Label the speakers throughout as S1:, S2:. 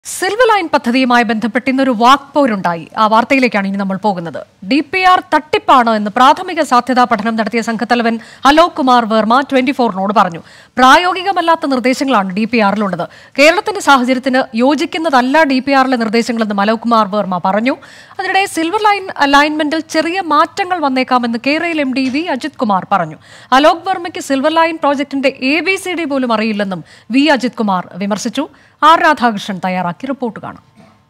S1: Silver line പദ്ധതിയുമായി ബന്ധപ്പെട്ട് ഇന്നൊരു വാക്പോരുണ്ടായി ആ വാർത്തയിലേക്കാണ് ഇനി നമ്മൾ പോകുന്നത് ഡി പി ആർ തട്ടിപ്പാണ് എന്ന് പ്രാഥമിക സാധ്യതാ പഠനം നടത്തിയ സംഘത്തലവൻ അലോക് കുമാർ വർമ്മ ട്വന്റി ഫോറിനോട് പറഞ്ഞു പ്രായോഗികമല്ലാത്ത നിർദ്ദേശങ്ങളാണ് ഡി പി ആറിലുള്ളത് കേരളത്തിന്റെ സാഹചര്യത്തിന് യോജിക്കുന്നതല്ല ഡി പി ആറിലെ നിർദ്ദേശങ്ങളെന്നും അലോക് കുമാർ വർമ്മ പറഞ്ഞു അതിനിടെ സിൽവർ ലൈൻ അലൈൻമെന്റിൽ ചെറിയ മാറ്റങ്ങൾ വന്നേക്കാമെന്ന് കേരളയിൽ M D V Ajith Kumar പറഞ്ഞു അലോക് വർമ്മയ്ക്ക് സിൽവർ ലൈൻ പ്രോജക്ടിന്റെ എ ബി സി ഡി പോലും അറിയില്ലെന്നും വി അജിത് കുമാർ വിമർശിച്ചു ആർ രാധാകൃഷ്ണൻ തയ്യാറാക്കി റിപ്പോർട്ട് കാണാം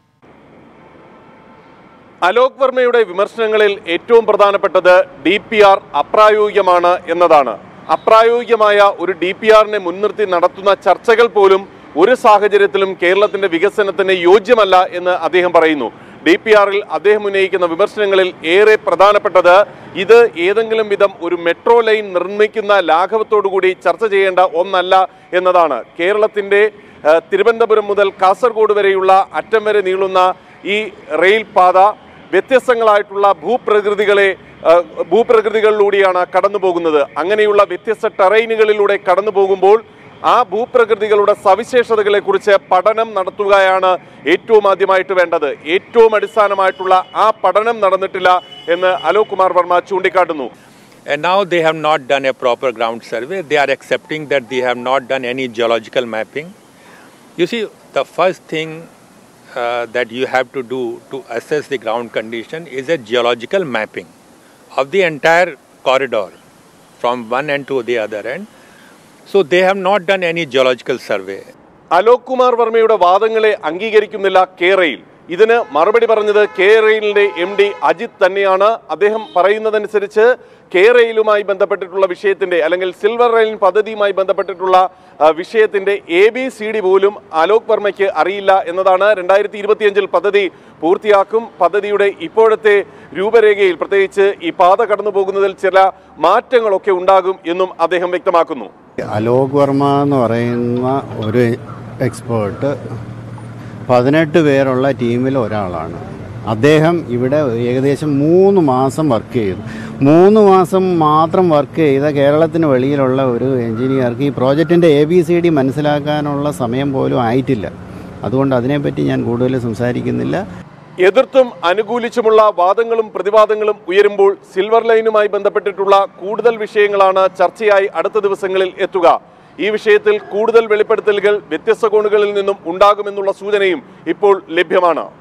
S2: അലോക് വർമ്മയുടെ വിമർശനങ്ങളിൽ ഏറ്റവും പ്രധാനപ്പെട്ടത് ഡി പി ആർ അപ്രായോഗികമാണ് എന്നതാണ് അപ്രായോഗികമായ ഒരു ഡി പി ആറിനെ മുൻനിർത്തി നടത്തുന്ന ചർച്ചകൾ പോലും ഒരു സാഹചര്യത്തിലും കേരളത്തിന്റെ വികസനത്തിന് യോജ്യമല്ല എന്ന് അദ്ദേഹം പറയുന്നു ഡി പി ആറിൽ അദ്ദേഹം ഉന്നയിക്കുന്ന വിമർശനങ്ങളിൽ ഏറെ പ്രധാനപ്പെട്ടത് ഇത് ഏതെങ്കിലും വിധം ഒരു മെട്രോ ലൈൻ നിർമ്മിക്കുന്ന ലാഘവത്തോടുകൂടി ചർച്ച ചെയ്യേണ്ട ഒന്നല്ല എന്നതാണ് കേരളത്തിന്റെ ഏഹ്, തിരുവനന്തപുരം മുതൽ കാസർഗോഡ് വരെയുള്ള അറ്റം വരെ നീളുന്ന ഈ റെയിൽ പാത വ്യത്യസ്തങ്ങളായിട്ടുള്ള ഭൂപ്രകൃതികളെ ഏഹ്, ഭൂപ്രകൃതികളിലൂടെയാണ് കടന്നു പോകുന്നത് അങ്ങനെയുള്ള വ്യത്യസ്ത ടെറൈനുകളിലൂടെ കടന്നു പോകുമ്പോൾ ആ ഭൂപ്രകൃതികളുടെ സവിശേഷതകളെ കുറിച്ച് പഠനം നടത്തുകയാണ് ഏറ്റവും ആദ്യമായിട്ട് വേണ്ടത് ഏറ്റവും അടിസ്ഥാനമായിട്ടുള്ള ആ പഠനം നടന്നിട്ടില്ല എന്ന് അലോക് കുമാർ വർമ്മ ചൂണ്ടിക്കാട്ടുന്നു
S3: And now they have not done a proper ground survey. They are accepting that they have not done any geological mapping. You see, the first thing uh, that you have to do to assess the ground condition is a geological mapping of the entire corridor from one end to the other end. So they have not done any geological survey.
S2: Alok Kumar വർമ്മയുടെ വാദങ്ങളെ അംഗീകരിക്കുന്നില്ല കേരയിൽ ഇതിന് മറുപടി പറഞ്ഞത് കേരയിലിന്റെ M D Ajith തന്നെയാണ് അദ്ദേഹം പറയുന്നതനുസരിച്ച് കേരയിലുമായി ബന്ധപ്പെട്ടിട്ടുള്ള വിഷയത്തിന്റെ അല്ലെങ്കിൽ സിൽവർ റെയിൻ പദ്ധതിയുമായി ബന്ധപ്പെട്ടിട്ടുള്ള ആ, വിഷയത്തിന്റെ എ ബി സി ഡി പോലും അലോക് വർമ്മയ്ക്ക് അറിയില്ല എന്നതാണ് രണ്ടായിരത്തി ഇരുപത്തിയഞ്ചിൽ പദ്ധതി പൂർത്തിയാക്കും പദ്ധതിയുടെ ഇപ്പോഴത്തെ രൂപരേഖയിൽ പ്രത്യേകിച്ച് ഈ പാത കടന്നു പോകുന്നതിൽ ചില മാറ്റങ്ങളൊക്കെ ഉണ്ടാകും എന്നും അദ്ദേഹം വ്യക്തമാക്കുന്നു
S4: അലോക് വർമ്മ എന്ന് പറയുന്ന ഒരു എക്സ്പേർട്ട് പതിനെട്ട് പേരുള്ള ടീമിൽ ഒരാളാണ് അദ്ദേഹം ഇവിടെ ഏകദേശം മൂന്ന് മാസം വർക്ക് ചെയ്തു മൂന്ന് മാസം മാത്രം വർക്ക് ചെയ്ത കേരളത്തിന് വെളിയിലുള്ള ഒരു എഞ്ചിനീയർക്ക് ഈ പ്രോജക്റ്റിൻ്റെ എ ബി സി ഡി മനസ്സിലാക്കാനുള്ള സമയം പോലും ആയിട്ടില്ല അതുകൊണ്ട് അതിനെപ്പറ്റി ഞാൻ കൂടുതൽ സംസാരിക്കുന്നില്ല
S2: എതിർത്തും അനുകൂലിച്ചുമുള്ള വാദങ്ങളും പ്രതിവാദങ്ങളും ഉയരുമ്പോൾ സിൽവർ ലൈനുമായി ബന്ധപ്പെട്ടിട്ടുള്ള കൂടുതൽ വിഷയങ്ങളാണ് ചർച്ചയായി അടുത്ത ദിവസങ്ങളിൽ എത്തുക ഈ വിഷയത്തിൽ കൂടുതൽ വെളിപ്പെടുത്തലുകൾ വ്യത്യസ്ത കോണുകളിൽ നിന്നും ഉണ്ടാകുമെന്നുള്ള സൂചനയും ഇപ്പോൾ ലഭ്യമാണ്